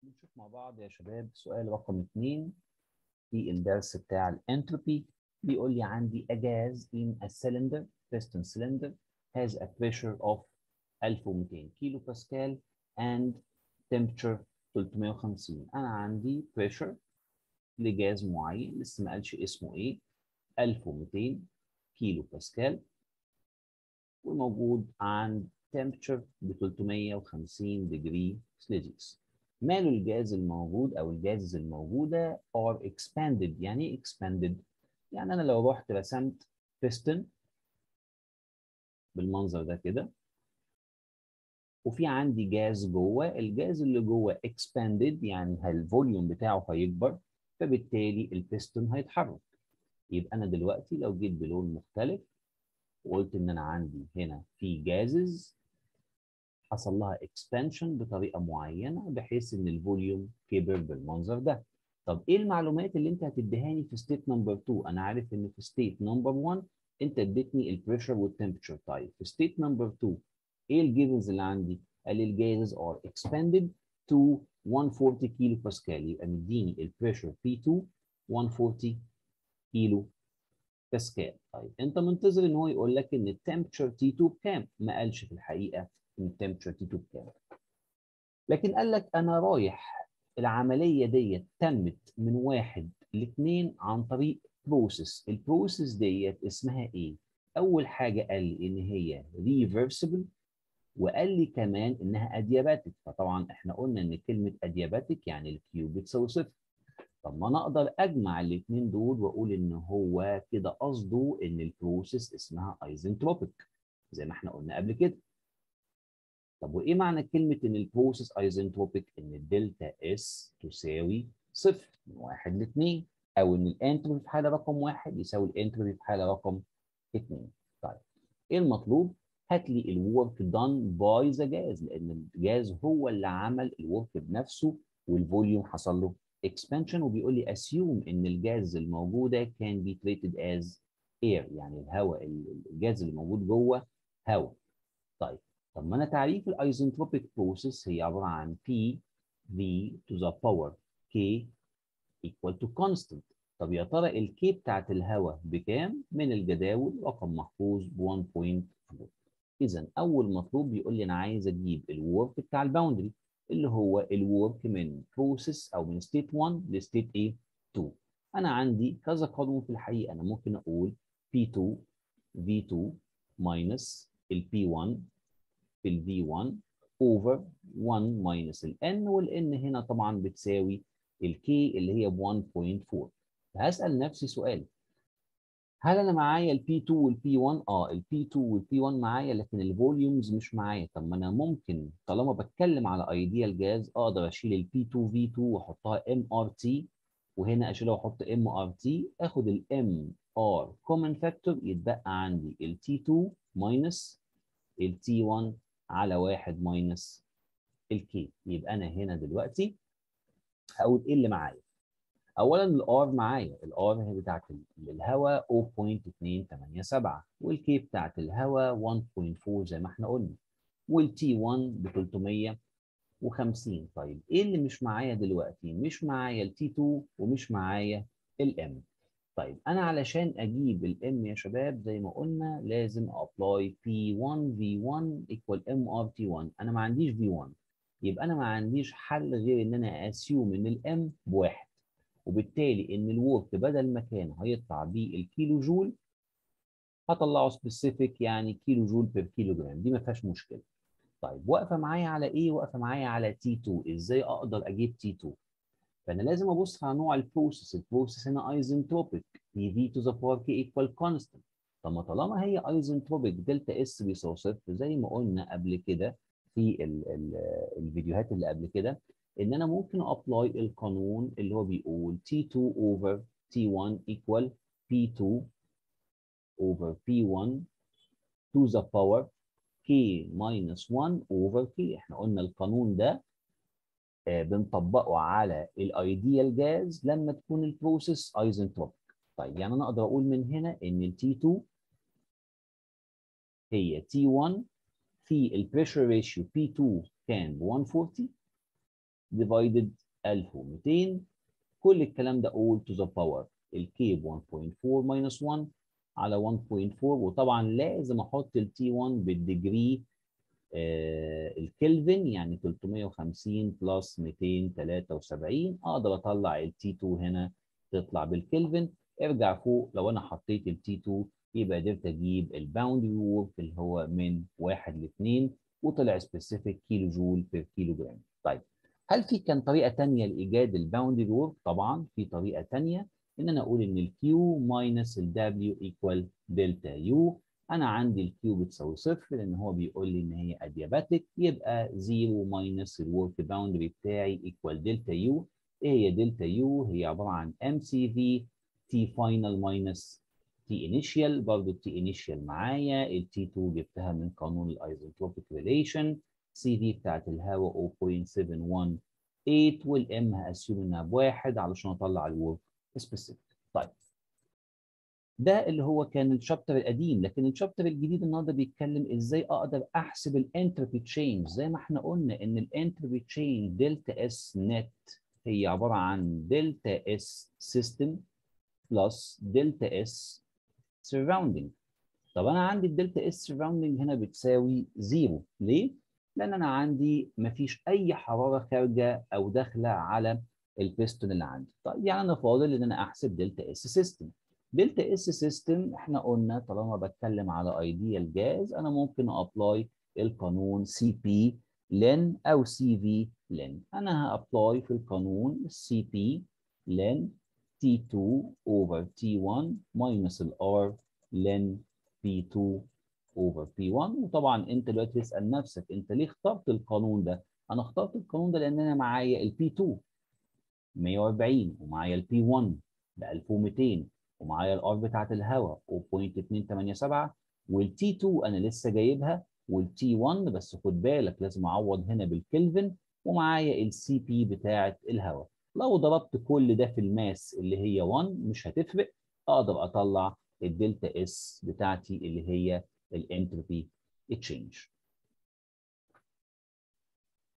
نشوف مع بعض يا شباب سؤال رقم اتنين في الدرس بتاع الانتروبي بيقول لي عندي a gas in a cylinder piston cylinder has a pressure of 1200 كيلو باسكال and temperature 350 انا عندي pressure لجاز معين لسه ما قالش اسمه ايه 1200 كيلو باسكال وموجود عند temperature ب 350 degree celsius ماله الجاز الموجود او الجازز الموجوده are expanded يعني ايه expanded يعني انا لو رحت رسمت piston بالمنظر ده كده وفي عندي جاز جوه الجاز اللي جوه expanded يعني الفوليوم بتاعه هيكبر فبالتالي البيستون هيتحرك يبقى انا دلوقتي لو جيت بلون مختلف وقلت ان انا عندي هنا في جازز حصل لها اكسبانشن بطريقه معينه بحيث ان الفوليوم كبر بالمنظر ده طب ايه المعلومات اللي انت هتديهاني في ستيت نمبر 2 انا عارف ان في ستيت نمبر 1 انت اديتني البريشر والتمبرتشر طيب في ستيت نمبر 2 ايه الجيفنز اللي عندي قال لي الجازز ار اكسباندد تو 140 كيلو باسكال يبقى مديني البريشر P2 140 كيلو باسكال طيب انت منتظر ان هو يقول لك ان التمبرتشر T2 بكام ما قالش في الحقيقه ان التمبرتشر T2 بكام لكن قال لك انا رايح العمليه ديت تمت من واحد لاثنين عن طريق بروسيس البروسيس ديت اسمها ايه اول حاجه قال لي ان هي ريفرسبل وقال لي كمان انها ادياباتيك فطبعا احنا قلنا ان كلمه ادياباتيك يعني الكيو بتساوي صفر طب ما انا اقدر اجمع الاثنين دول واقول ان هو كده قصده ان البروسيس اسمها ايزنتروبيك زي ما احنا قلنا قبل كده طب وايه معنى كلمه ان البروسيس ايزنتروبيك ان الدلتا اس تساوي صفر من واحد لاثنين او ان الانتروبي في حاله رقم واحد يساوي الانتروبي في حاله رقم اثنين طيب ايه المطلوب؟ هات لي الورك دان باي ذا جاز لان الجاز هو اللي عمل الورك بنفسه والفوليوم حصل له expansion وبيقول لي assume ان الجاز الموجوده can be treated as air يعني الهواء الجاز اللي موجود جوه هواء طيب طب ما انا تعريف الايزنتروبيك بروسيس هي عباره عن P V to the power K equal to constant طب يا ترى الكي بتاعت الهواء بكام؟ من الجداول رقم محفوظ ب 1.4 اذا اول مطلوب بيقول لي انا عايز اجيب الورك بتاع الباوندري اللي هو الورك من بروسيس او من ستيت 1 لستيت ايه 2 انا عندي كذا قانون في الحقيقه انا ممكن اقول P2 V2 minus ال P1 في ال V1 over 1 minus ال N وال N هنا طبعا بتساوي ال K اللي هي ب 1.4 فهسأل نفسي سؤال هل انا معايا البي 2 والبي 1 اه البي 2 والبي 1 معايا لكن الفوليومز مش معايا طب ما انا ممكن طالما بتكلم على ايديال جاز اقدر اشيل البي 2 في 2 واحطها ام ار تي وهنا اشيلها واحط ام ار تي اخد الام ار كومن فاكتور يتبقى عندي التي 2 ماينس التي 1 على 1 ماينس الكي يبقى انا هنا دلوقتي هقول ايه اللي معايا اولا الار معايا الار هي بتاعت الهواء 0.287 والكي بتاعت الهواء 1.4 زي ما احنا قلنا والتي 1 ب 350 طيب ايه اللي مش معايا دلوقتي مش معايا التي 2 ومش معايا الام طيب انا علشان اجيب الام يا شباب زي ما قلنا لازم ابلاي P1 V1 equal MRT1 انا ما عنديش V1 يبقى انا ما عنديش حل غير ان انا اسيوم ان الام بواحد وبالتالي ان الورك بدل ما كان هيطلع بالكيلو جول هطلعه سبيسيفيك يعني كيلو جول بير كيلو جرام دي ما فيهاش مشكله طيب واقفه معايا على ايه واقفه معايا على تي 2 ازاي اقدر اجيب تي 2 فانا لازم ابص على نوع البروسيس البروسيس هنا ايزنتروبيك بي في تو ذا باور كي ايكوال كونستنت طب ما طالما هي ايزنتروبيك دلتا اس بيساوي صفر زي ما قلنا قبل كده في ال ال الفيديوهات اللي قبل كده ان انا ممكن ابلاي القانون اللي هو بيقول T2 over T1 equal P2 over P1 to the power K minus 1 over K احنا قلنا القانون ده آه بنطبقه على الايديال جاز لما تكون البروسيس ايزنتروبيك طيب يعني انا اقدر اقول من هنا ان ال T2 هي T1 في البريشر ريشيو P2 كان ب 140 divided 1200 كل الكلام ده all to the power الكي ب 1.4 minus 1 على 1.4 وطبعا لازم احط التي 1 بالديجري آه الكلفن يعني 350 بلس 273 اقدر اطلع التي 2 هنا تطلع بالكلفن ارجع فوق لو انا حطيت التي 2 يبقى قدرت اجيب الباوندري وورك اللي هو من 1 ل 2 وطلع سبيسيفيك كيلو جول بير كيلو جرام. طيب هل في كان طريقه ثانيه لايجاد الباوندري وورك؟ طبعا في طريقه ثانيه ان انا اقول ان الكيو ماينس الدبليو ايكوال دلتا يو انا عندي الكيو بتساوي صفر لان هو بيقول لي ان هي ادياباتيك يبقى 0 ماينس الورك باوندري بتاعي ايكوال دلتا يو ايه هي دلتا يو؟ هي عباره عن ام سي في تي فاينل ماينس تي انيشال برضه التي انيشال معايا التي 2 جبتها من قانون الايزوتروبيك ريليشن سي في بتاعت الهواء 0.718 والام هاسيوم انها بواحد علشان اطلع الورك سبيسيفيك طيب ده اللي هو كان الشابتر القديم لكن الشابتر الجديد النهارده بيتكلم ازاي اقدر احسب الانتروبي تشينج زي ما احنا قلنا ان الانتروبي تشينج دلتا اس نت هي عباره عن دلتا اس سيستم بلس دلتا اس surrounding طب انا عندي الدلتا اس surrounding هنا بتساوي زيرو ليه؟ لان انا عندي مفيش اي حراره خارجه او داخله على البيستون اللي عندي طيب يعني انا فاضل ان انا احسب دلتا اس سيستم دلتا اس سيستم احنا قلنا طالما بتكلم على ايديال جاز انا ممكن ابلاي القانون سي بي لن او سي في لن انا هابلاي في القانون سي بي لن T2 over T1 minus ال R ln P2 over P1 وطبعا انت دلوقتي تسأل نفسك انت ليه اخترت القانون ده؟ انا اخترت القانون ده لان انا معايا ال P2 140 ومعايا ال P1 ب 1200 ومعايا ال R بتاعت الهواء 0.287 وال T2 انا لسه جايبها وال T1 بس خد بالك لازم اعوض هنا بالكلفن ومعايا ال CP بتاعت الهواء لو ضربت كل ده في الماس اللي هي 1 مش هتفرق اقدر اطلع الدلتا اس بتاعتي اللي هي الانتروبي تشينج